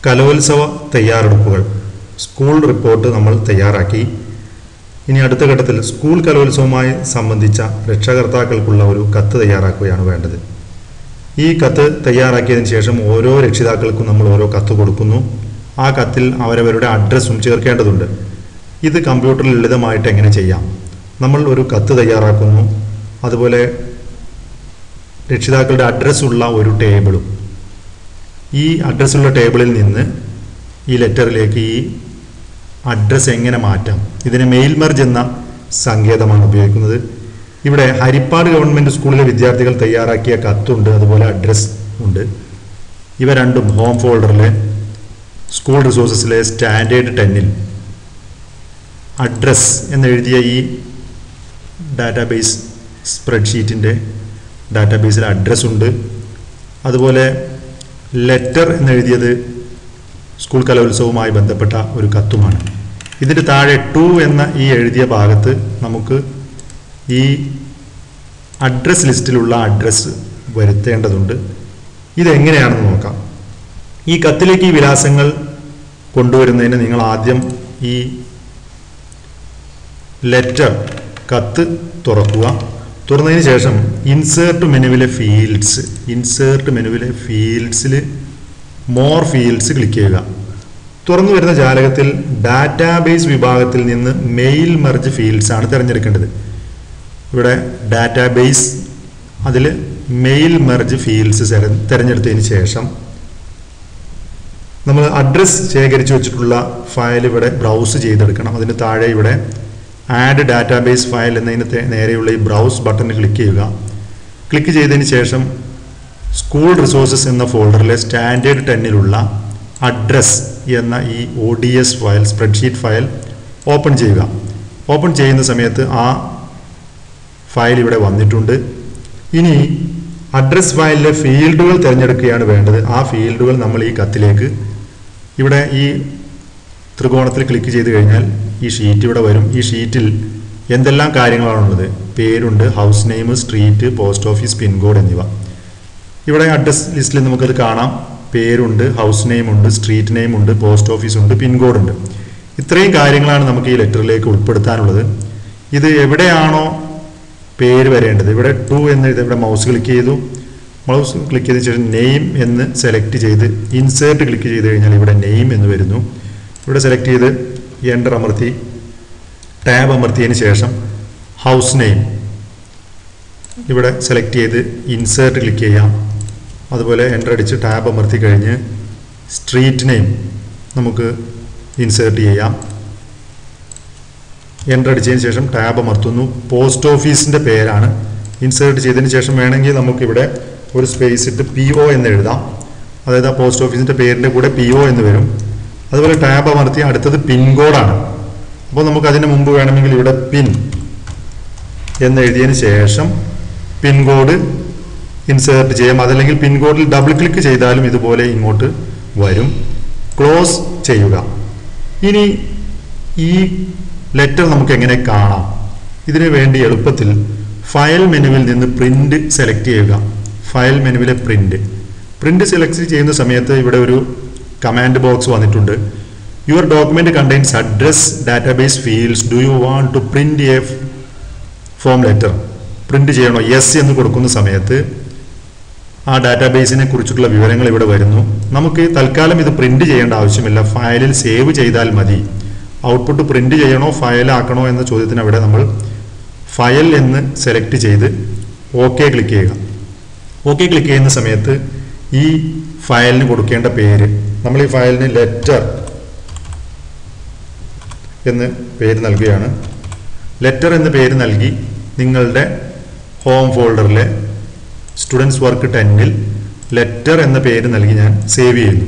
കലോത്സവ തയ്യാറെടുപ്പുകൾ school report നമ്മൾ തയ്യാറാക്കി ഇനി അടുത്ത ഘട്ടത്തിൽ സ്കൂൾ കലോത്സവവുമായി സംബന്ധിച്ച രക്ഷകർത്താക്കൾക്കുള്ള ഒരു കത്ത് തയ്യാറാക്കുകയാണ് വേണ്ടത് ഈ കത്ത് തയ്യാറാക്കിയതിന് ശേഷം ഓരോ രക്ഷിതാക്കൾക്കും നമ്മൾ ഓരോ കത്ത് കൊടുക്കുന്നു ആ കത്തിൽ അവരവരുടെ അഡ്രസ്സും ചേർക്കേണ്ടതുണ്ട് ഇത് കമ്പ്യൂട്ടറിൽ ലളിതമായിട്ട് എങ്ങനെ ചെയ്യാം നമ്മൾ ഒരു കത്ത് തയ്യാറാക്കുന്നു അതുപോലെ രക്ഷിതാക്കളുടെ അഡ്രസ്സുള്ള ഒരു ടേബിളും ഈ അഡ്രസ്സുള്ള ടേബിളിൽ നിന്ന് ഈ ലെറ്ററിലേക്ക് ഈ അഡ്രസ്സ് എങ്ങനെ മാറ്റാം ഇതിന് മെയിൽ മെർജ് എന്ന സങ്കേതമാണ് ഉപയോഗിക്കുന്നത് ഇവിടെ ഹരിപ്പാട് ഗവൺമെൻറ് സ്കൂളിലെ വിദ്യാർത്ഥികൾ തയ്യാറാക്കിയ കത്തുണ്ട് അതുപോലെ അഡ്രസ്സ് ഉണ്ട് ഇവ രണ്ടും ഹോം ഫോൾഡറിലെ സ്കൂൾ റിസോഴ്സസിലെ സ്റ്റാൻഡേർഡ് ടെന്നിൽ അഡ്രസ് എന്നെഴുതിയ ഈ ഡാറ്റാബേസ് സ്പ്രെഡ്ഷീറ്റിൻ്റെ ഡാറ്റാബേസിൽ അഡ്രസ്സ് ഉണ്ട് അതുപോലെ ലെറ്റർ എന്നെഴുതിയത് സ്കൂൾ കലോത്സവവുമായി ബന്ധപ്പെട്ട ഒരു കത്തുമാണ് ഇതിൻ്റെ താഴെ ടു എന്ന ഈ എഴുതിയ ഭാഗത്ത് നമുക്ക് ഈ അഡ്രസ് ലിസ്റ്റിലുള്ള അഡ്രസ്സ് വരുത്തേണ്ടതുണ്ട് ഇതെങ്ങനെയാണെന്ന് നോക്കാം ഈ കത്തിലേക്ക് ഈ വിലാസങ്ങൾ കൊണ്ടുവരുന്നതിന് നിങ്ങൾ ആദ്യം ഈ ലെറ്റർ കത്ത് തുറക്കുക തുറന്നതിന് ശേഷം ഇൻസേർട്ട് മെനുവിലെ ഫീൽഡ്സ് ഇൻസേർട്ട് മെനുവിലെ ഫീൽഡ്സിൽ മോർ ഫീൽഡ്സ് ക്ലിക്ക് ചെയ്യുക തുറന്നു വരുന്ന ജാലകത്തിൽ ഡാറ്റാബേസ് വിഭാഗത്തിൽ നിന്ന് മെയിൽ മെർജ് ഫീൽഡ്സ് ആണ് തിരഞ്ഞെടുക്കേണ്ടത് ഇവിടെ ഡാറ്റാബേസ് അതിൽ മെയിൽ മെർജ് ഫീൽഡ്സ് തിരഞ്ഞെടുത്തതിന് ശേഷം നമ്മൾ അഡ്രസ് ശേഖരിച്ചു വെച്ചിട്ടുള്ള ഫയൽ ഇവിടെ ബ്രൗസ് ചെയ്തെടുക്കണം അതിന് താഴെ ഇവിടെ ആഡ് ഡാറ്റാബേസ് ഫയൽ എന്നതിന് തേ- നേരെയുള്ള ഈ ബ്രൗസ് ബട്ടൺ ക്ലിക്ക് ചെയ്യുക ക്ലിക്ക് ചെയ്തതിന് ശേഷം സ്കൂൾ റിസോഴ്സസ് എന്ന ഫോൾഡറിലെ സ്റ്റാൻഡേർഡ് ടെന്നിലുള്ള അഡ്രസ് എന്ന ഈ O D S file spreadsheet file open ചെയ്യുക ഓപ്പൺ ചെയ്യുന്ന സമയത്ത് ആ ഫയൽ ഇവിടെ വന്നിട്ടുണ്ട് ഇനി അഡ്രസ് ഫയലിലെ ഫീൽഡുകൾ തിരഞ്ഞെടുക്കുകയാണ് വേണ്ടത് ആ ഫീൽഡുകൾ നമ്മൾ ഈ കത്തിലേക്ക് ഇവിടെ ഈ ത്രികോണത്തിൽ ക്ലിക്ക് ചെയ്ത് കഴിഞ്ഞാൽ ഈ ഷീറ്റ് ഇവിടെ വരും ഈ ഷീറ്റിൽ എന്തെല്ലാം കാര്യങ്ങളാണുള്ളത് പേരുണ്ട് house name street post office pincode എന്നിവ ഇവിടെ അഡ്രസ് ലിസ്റ്റിൽ നമുക്കത് കാണാം പേരുണ്ട് ഹൗസ് നെയിം ഉണ്ട് സ്ട്രീറ്റ് നെയിം ഉണ്ട് പോസ്റ്റ് ഓഫീസ് ഉണ്ട് പിൻകോഡ് ഉണ്ട് ഇത്രയും കാര്യങ്ങളാണ് നമുക്ക് ഈ ലെറ്ററിലേക്ക് ഉൾപ്പെടുത്താനുള്ളത് ഇത് എവിടെയാണോ പേര് വരേണ്ടത് ഇവിടെ ടു എന്ന് എഴുതി ഇവിടെ മൗസ് ക്ലിക്ക് ചെയ്തു മൗസ് ക്ലിക്ക് ചെയ്തതിന് ശേഷം നെയിം എന്ന് സെലക്ട് ചെയ്ത് ഇൻസേർട്ട് ക്ലിക്ക് ചെയ്ത് കഴിഞ്ഞാൽ ഇവിടെ നെയിം എന്ന് വരുന്നു ഇവിടെ സെലക്ട് ചെയ്ത് എൻ്റർ അമർത്തി ടാബ് അമർത്തിയതിന് ശേഷം ഹൗസ് നെയിം ഇവിടെ സെലക്ട് ചെയ്ത് ഇൻസേർട്ട് ക്ലിക്ക് ചെയ്യാം അതുപോലെ എൻ്റർ അടിച്ച് ടാബ് അമർത്തി കഴിഞ്ഞ് സ്ട്രീറ്റ് നെയിം നമുക്ക് ഇൻസേർട്ട് ചെയ്യാം എൻ്റർ അടിച്ചതിന് ശേഷം ടാബ് അമർത്തുന്നു പോസ്റ്റ് ഓഫീസിൻ്റെ പേരാണ് ഇൻസേർട്ട് ചെയ്തതിന് ശേഷം വേണമെങ്കിൽ നമുക്കിവിടെ ഒരു സ്പേസ് ഇട്ട് പി ഒ എന്ന് എഴുതാം അതായത് ആ പോസ്റ്റ് ഓഫീസിൻ്റെ പേരിൻ്റെ കൂടെ പി ഒ എന്ന് വരും അതുപോലെ ടാബ് അമർത്തി അടുത്തത് പിൻകോഡാണ് അപ്പോൾ നമുക്ക് അതിന് മുമ്പ് വേണമെങ്കിൽ ഇവിടെ പിൻ എന്ന് എഴുതിയതിന് ശേഷം പിൻകോഡ് ഇൻസേർട്ട് ചെയ്യാം അതല്ലെങ്കിൽ പിൻകോഡിൽ ഡബിൾ ക്ലിക്ക് ചെയ്താലും ഇതുപോലെ ഇങ്ങോട്ട് വരും ക്ലോസ് ചെയ്യുക ഇനി ഈ ലെറ്റർ നമുക്ക് എങ്ങനെ കാണാം ഇതിനു വേണ്ടി എളുപ്പത്തിൽ ഫയൽ മെനുവിൽ നിന്ന് പ്രിന്റ് സെലക്ട് ചെയ്യുക ഫയൽ മെനുവിലെ പ്രിന്റ് പ്രിന്റ് സെലക്ട് ചെയ്യുന്ന സമയത്ത് ഇവിടെ ഒരു കമാൻഡ് ബോക്സ് വന്നിട്ടുണ്ട് your document contains address database fields do you want to print a form letter print ചെയ്യണോ യെസ് എന്ന് കൊടുക്കുന്ന സമയത്ത് ആ ഡാറ്റാബേസിനെ കുറിച്ചിട്ടുള്ള വിവരങ്ങൾ ഇവിടെ വരുന്നു നമുക്ക് തൽക്കാലം ഇത് പ്രിന്റ് ചെയ്യേണ്ട ആവശ്യമില്ല ഫയലിൽ സേവ് ചെയ്താൽ മതി ഔട്ട്പുട്ട് പ്രിന്റ് ചെയ്യണോ ഫയൽ ആക്കണോ എന്ന ചോദ്യത്തിന് അവിടെ നമ്മൾ ഫയൽ എന്ന് സെലക്ട് ചെയ്ത് ഓക്കെ ക്ലിക്ക് ചെയ്യുക ഓക്കെ ക്ലിക്ക് ചെയ്യുന്ന സമയത്ത് ഈ ഫയലിന് കൊടുക്കേണ്ട പേര് നമ്മൾ ഈ ഫയലിന് ലെറ്റർ എന്ന് പേര് നൽകുകയാണ് ലെറ്റർ എന്ന പേര് നൽകി നിങ്ങളുടെ ഹോം ഫോൾഡറിലെ സ്റ്റുഡൻസ് വർക്ക് ടെന്നിൽ ലെറ്റർ എന്ന പേര് നൽകി ഞാൻ സേവ് ചെയ്യുന്നു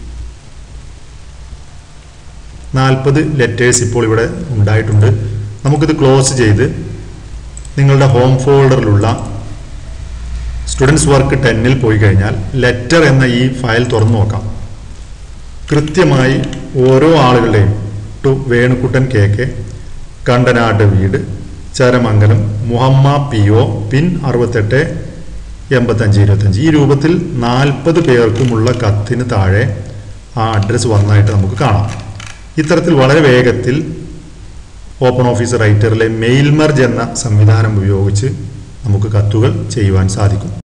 നാൽപ്പത് ലെറ്റേഴ്സ് ഇപ്പോൾ ഇവിടെ ഉണ്ടായിട്ടുണ്ട് നമുക്കിത് ക്ലോസ് ചെയ്ത് നിങ്ങളുടെ ഹോം ഫോൾഡറിലുള്ള സ്റ്റുഡൻസ് വർക്ക് ടെന്നിൽ പോയി കഴിഞ്ഞാൽ ലെറ്റർ എന്ന ഈ ഫയൽ തുറന്നു നോക്കാം കൃത്യമായി ഓരോ ആളുകളുടെയും to Venukuttan K K Kandanad വീട് Charamangalam Muhamma P O pin അറുപത്തെട്ട് എൺപത്തഞ്ച് ഇരുപത്തഞ്ച് ഈ രൂപത്തിൽ നാൽപ്പത് പേർക്കുമുള്ള കത്തിന് താഴെ ആ അഡ്രസ്സ് വന്നതായിട്ട് നമുക്ക് കാണാം ഇത്തരത്തിൽ വളരെ വേഗത്തിൽ ഓപ്പൺ ഓഫീസ് റൈറ്ററിലെ മെയിൽ മെർജ് എന്ന സംവിധാനം ഉപയോഗിച്ച് നമുക്ക് കത്തുകൾ ചെയ്യുവാൻ സാധിക്കും